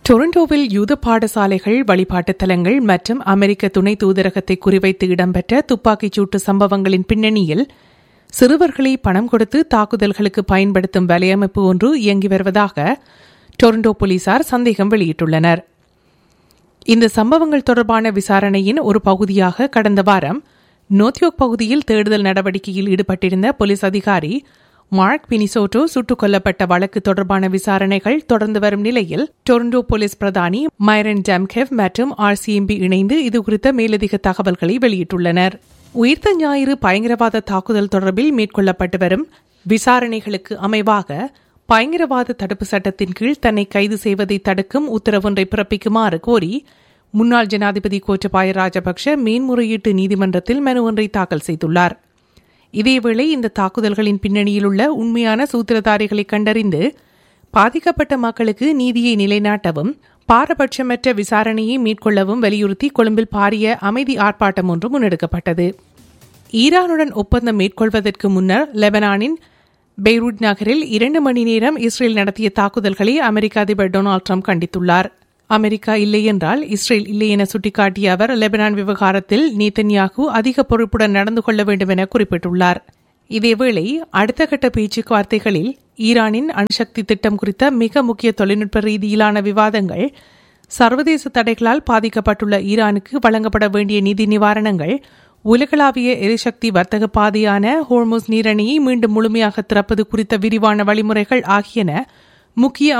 டொரண்டோவில் யூத பாடசாலைகள் வழிபாட்டுத் தலங்கள் மற்றும் அமெரிக்க துணை தூதரகத்தை குறிவைத்து இடம்பெற்ற துப்பாக்கிச் சூட்டு சம்பவங்களின் பின்னணியில் சிறுவர்களை பணம் கொடுத்து தாக்குதல்களுக்கு பயன்படுத்தும் வலையமைப்பு ஒன்று இயங்கி வருவதாக டொரண்டோ போலீசார் சந்தேகம் வெளியிட்டுள்ளனர் இந்த சம்பவங்கள் தொடர்பான விசாரணையின் ஒரு பகுதியாக கடந்த வாரம் நோத்யோக் பகுதியில் தேடுதல் நடவடிக்கையில் ஈடுபட்டிருந்த போலீஸ் அதிகாரி மார்க் பினிசோட்டோ சுட்டுக் கொல்லப்பட்ட வழக்கு தொடர்பான விசாரணைகள் தொடர்ந்து வரும் நிலையில் டொரண்டோ போலீஸ் பிரதானி மைரன் ஜம்கெவ் மற்றும் ஆர்சிஎம்பி இணைந்து இதுகுறித்த மேலதிக தகவல்களை வெளியிட்டுள்ளனர் உயிர்த்த ஞாயிறு பயங்கரவாத தாக்குதல் தொடர்பில் மேற்கொள்ளப்பட்டு வரும் விசாரணைகளுக்கு அமைவாக பயங்கரவாத தடுப்பு சட்டத்தின் கீழ் தன்னை கைது செய்வதை தடுக்கும் உத்தரவொன்றை பிறப்பிக்குமாறு கோரி முன்னாள் ஜனாதிபதி கோட்டபாய ராஜபக்ஷ மேன்முறையீட்டு நீதிமன்றத்தில் மனு ஒன்றை தாக்கல் செய்துள்ளார் இதேவேளை இந்த தாக்குதல்களின் பின்னணியில் உள்ள உண்மையான சூத்திரதாரிகளை கண்டறிந்து பாதிக்கப்பட்ட மக்களுக்கு நீதியை நிலைநாட்டவும் பாரபட்சமற்ற விசாரணையை மேற்கொள்ளவும் வலியுறுத்தி கொழும்பில் பாரிய அமைதி ஆர்ப்பாட்டம் ஒன்று முன்னெடுக்கப்பட்டது ஈரானுடன் ஒப்பந்தம் மேற்கொள்வதற்கு முன்னர் லெபனானின் பெய்ரூட் நகரில் இரண்டு மணி நேரம் இஸ்ரேல் நடத்திய தாக்குதல்களை அமெரிக்க அதிபர் டொனால்டு ட்ரம்ப் கண்டித்துள்ளார் அமெரிக்கா இல்லை என்றால் இஸ்ரேல் இல்லை என சுட்டிக்காட்டிய அவர் லெபனான் விவகாரத்தில் நேத்தன்யாகு அதிக பொறுப்புடன் நடந்து கொள்ள வேண்டும் என குறிப்பிட்டுள்ளார் இதேவேளை அடுத்த கட்ட பேச்சுவார்த்தைகளில் ஈரானின் அணுசக்தி திட்டம் குறித்த மிக முக்கிய தொழில்நுட்ப ரீதியிலான விவாதங்கள் சர்வதேச தடைகளால் பாதிக்கப்பட்டுள்ள ஈரானுக்கு வழங்கப்பட வேண்டிய நிதி நிவாரணங்கள் உலகளாவிய எரிசக்தி வர்த்தக பாதையான ஹோர்மோஸ் நீரணியை மீண்டும் முழுமையாக திறப்பது குறித்த விரிவான வழிமுறைகள் ஆகியன முக்கிய